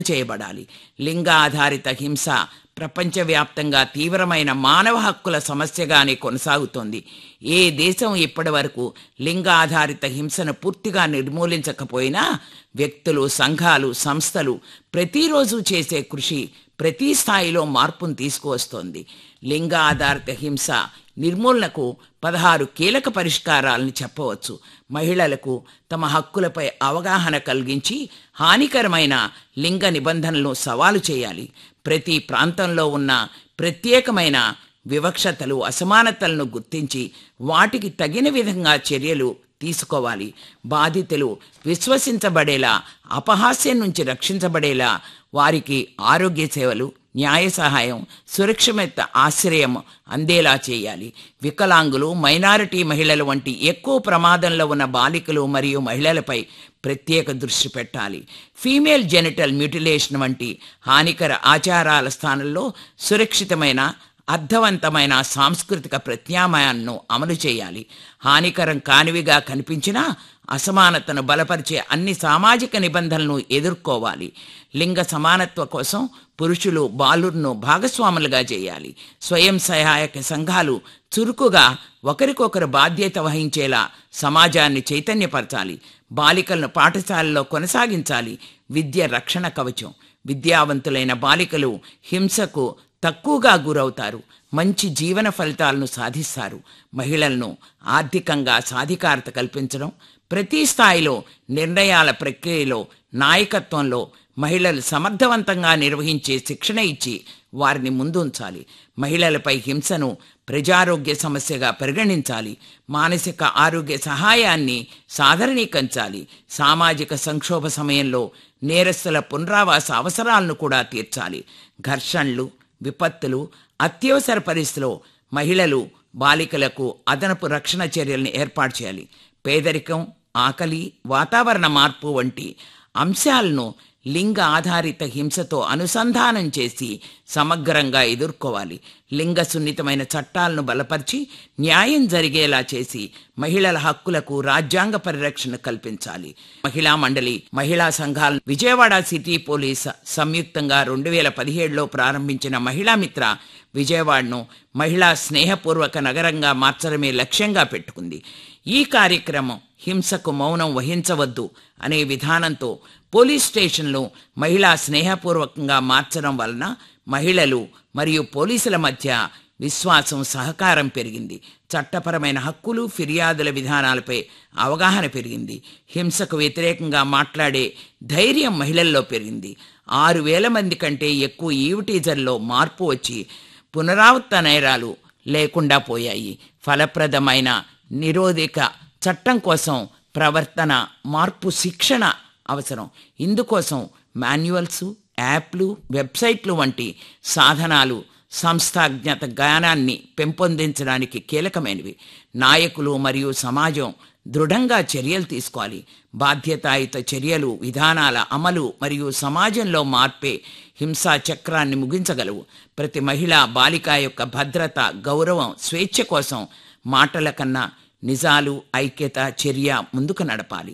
చేయబడాలి లింగ ఆధారిత హింస ప్రపంచవ్యాప్తంగా తీవ్రమైన మానవ హక్కుల సమస్యగానే కొనసాగుతోంది ఏ దేశం ఇప్పటి వరకు లింగ ఆధారిత హింసను పూర్తిగా నిర్మూలించకపోయినా వ్యక్తులు సంఘాలు సంస్థలు ప్రతిరోజు చేసే కృషి ప్రతి స్థాయిలో మార్పును తీసుకువస్తోంది లింగ ఆధారిత హింస నిర్మూలనకు పదహారు కీలక పరిష్కారాలను చెప్పవచ్చు మహిళలకు తమ హక్కులపై అవగాహన కలిగించి హానికరమైన లింగ నిబంధనలను సవాలు చేయాలి ప్రతి ప్రాంతంలో ఉన్న ప్రత్యేకమైన వివక్షతలు అసమానతలను గుర్తించి వాటికి తగిన విధంగా చర్యలు తీసుకోవాలి బాధితులు విశ్వసించబడేలా అపహాస్యం నుంచి రక్షించబడేలా వారికి ఆరోగ్య సేవలు న్యాయ సహాయం సురక్షిత ఆశ్రయం అందేలా చేయాలి వికలాంగులు మైనారిటీ మహిళలు వంటి ఎక్కువ ప్రమాదంలో ఉన్న బాలికలు మరియు మహిళలపై ప్రత్యేక దృష్టి పెట్టాలి ఫీమేల్ జెనిటల్ మ్యూటిలేషన్ వంటి హానికర ఆచారాల స్థానంలో సురక్షితమైన అర్థవంతమైన సాంస్కృతిక ప్రత్యామ్నాయాలను అమలు చేయాలి హానికరం కానివిగా కనిపించినా అసమానతను బలపరిచే అన్ని సామాజిక నిబంధనలను ఎదుర్కోవాలి లింగ సమానత్వ కోసం పురుషులు బాలుర్ను భాగస్వాములుగా చేయాలి స్వయం సహాయక సంఘాలు చురుకుగా ఒకరికొకరు బాధ్యత వహించేలా సమాజాన్ని చైతన్యపరచాలి బాలికలను పాఠశాలలో కొనసాగించాలి విద్య రక్షణ కవచం విద్యావంతులైన బాలికలు హింసకు తక్కువగా గురవుతారు మంచి జీవన ఫలితాలను సాధిస్తారు మహిళలను ఆర్థికంగా సాధికారత కల్పించడం ప్రతి స్థాయిలో నిర్ణయాల ప్రక్రియలో నాయకత్వంలో మహిళలు సమర్థవంతంగా నిర్వహించే శిక్షణ ఇచ్చి వారిని ముందుంచాలి మహిళలపై హింసను ప్రజారోగ్య సమస్యగా పరిగణించాలి మానసిక ఆరోగ్య సహాయాన్ని సాధారణీకరించాలి సామాజిక సంక్షోభ సమయంలో నేరస్తుల పునరావాస అవసరాలను కూడా తీర్చాలి ఘర్షణలు విపత్తులు అత్యవసర పరిస్థితిలో మహిళలు బాలికలకు అదనపు రక్షణ చర్యలను ఏర్పాటు చేయాలి పేదరికం ఆకలి వాతావరణ మార్పు వంటి అంశాలను లింగ ఆధారిత హింసతో అనుసంధానం చేసి సమగ్రంగా ఎదుర్కోవాలి లింగ సున్నితమైన చట్టాలను బలపరిచి న్యాయం జరిగేలా చేసి మహిళల హక్కులకు రాజ్యాంగ పరిరక్షణ కల్పించాలి మహిళా మండలి మహిళా సంఘాల విజయవాడ సిటీ పోలీస్ సంయుక్తంగా రెండు వేల పదిహేడులో ప్రారంభించిన మహిళా మిత్ర విజయవాడను మహిళా స్నేహపూర్వక నగరంగా మార్చడమే లక్ష్యంగా పెట్టుకుంది ఈ కార్యక్రమం హింసకు మౌనం వహించవద్దు అనే విధానంతో పోలీస్ స్టేషన్లు మహిళా స్నేహపూర్వకంగా మార్చడం వలన మహిళలు మరియు పోలీసుల మధ్య విశ్వాసం సహకారం పెరిగింది చట్టపరమైన హక్కులు ఫిర్యాదుల విధానాలపై అవగాహన పెరిగింది హింసకు వ్యతిరేకంగా మాట్లాడే ధైర్యం మహిళల్లో పెరిగింది ఆరు వేల మంది కంటే ఎక్కువ ఈవిటీజర్లో మార్పు వచ్చి పునరావృత నేరాలు లేకుండా పోయాయి ఫలప్రదమైన నిరోధిక చట్టం కోసం ప్రవర్తన మార్పు శిక్షణ అవసరం ఇందుకోసం మాన్యువల్స్ యాప్లు వెబ్సైట్లు వంటి సాధనాలు సంస్థాజ్ఞత జ్ఞానాన్ని పెంపొందించడానికి కీలకమైనవి నాయకులు మరియు సమాజం దృఢంగా చర్యలు తీసుకోవాలి బాధ్యతాయుత చర్యలు విధానాల అమలు మరియు సమాజంలో మార్పే హింసా చక్రాన్ని ముగించగలవు ప్రతి మహిళ బాలిక యొక్క భద్రత గౌరవం స్వేచ్ఛ కోసం మాటల కన్నా నిజాలు ఐక్యత చర్య ముందుకు నడపాలి